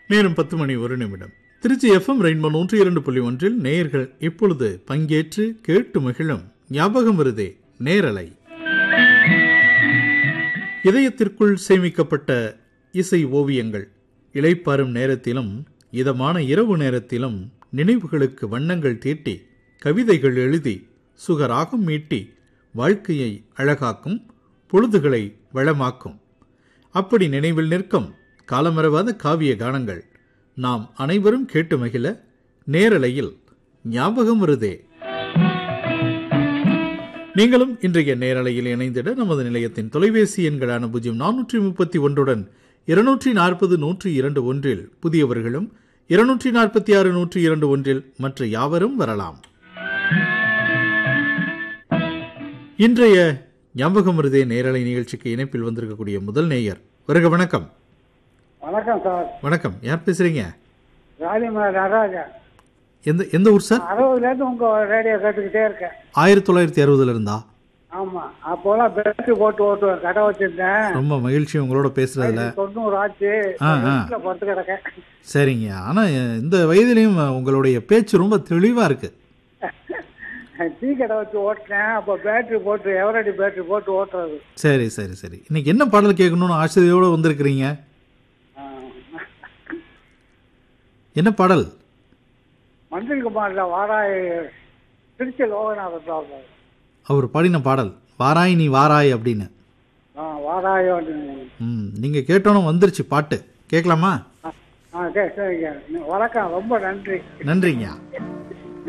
நேரம் பத்து மணி ஒரு நிமிடம் திருச்சி எஃப்எம் ரெயின்போ நூற்றி இரண்டு புள்ளி ஒன்றில் நேயர்கள் இப்பொழுது பங்கேற்று கேட்டு மகிழும் ஞாபகம் வருதே நேரலை இதயத்திற்குள் சேமிக்கப்பட்ட இசை ஓவியங்கள் இளைப்பாறும் நேரத்திலும் இதமான இரவு நேரத்திலும் நினைவுகளுக்கு வண்ணங்கள் தீட்டி கவிதைகள் எழுதி சுகராகம் மீட்டி வாழ்க்கையை அழகாக்கும் பொழுதுகளை வளமாக்கும் அப்படி நினைவில் நிற்கும் காலமறவாத காவிய கானங்கள் நாம் அனைவரும் கேட்டு மகிழ நேரலையில் ஞாபகம் வருதே நீங்களும் இன்றைய நேரலையில் இணைந்திட நமது நிலையத்தின் தொலைபேசி எண்களான பூஜ்ஜியம் நானூற்றி முப்பத்தி ஒன்றுடன் இருநூற்றி நாற்பது நூற்றி இரண்டு ஒன்றில் புதியவர்களும் இருநூற்றி நாற்பத்தி ஆறு நூற்றி இரண்டு ஒன்றில் மற்ற யாவரும் வரலாம் இன்றைய ஞாபகம் வருதே நேரலை நிகழ்ச்சிக்கு இணைப்பில் வந்திருக்கக்கூடிய முதல் நேயர் வருக வணக்கம் வணக்கம் சார் வணக்கம் யார் பேசுறீங்க ராஜிமலை நடராஜா எந்த எந்த ஊர் சார் அறுபதுலேருந்து உங்கள் ரேடியோ கேட்டுக்கிட்டே இருக்கேன் ஆயிரத்தி தொள்ளாயிரத்தி அறுபதுல இருந்தா ஆமாம் அப்போலாம் பெல்ட் போட்டு ஓட்டுவேன் கடை வச்சிருந்தேன் ரொம்ப மகிழ்ச்சி உங்களோட பேசுறதுல தொண்ணூறு ஆச்சு ஆ, ஆ. வீட்டில் படுத்து கிடக்கேன் சரிங்க ஆனா இந்த வயதிலையும் உங்களுடைய பேச்சு ரொம்ப தெளிவா இருக்கு டீ கடை வச்சு ஓட்டினேன் அப்போ பேட்டரி போட்டு எவரடி பேட்டரி போட்டு ஓட்டுறது சரி சரி சரி இன்னைக்கு என்ன பாடல் கேட்கணும்னு ஆசையோட வந்திருக்கிறீங்க ஆ. என்ன பாடல் மந்திரி குமாரில் வாராய் திருச்சி லோகநாதன் சார் அவர் பாடின பாடல் வாராய் நீ வாராய் அப்படின்னு ஆ வாராயோ ம் நீங்க கேட்டோன்னு வந்துருச்சு பாட்டு கேட்கலாமா ஆ சரி சரிங்க வணக்கம் ரொம்ப நன்றி நன்றிங்க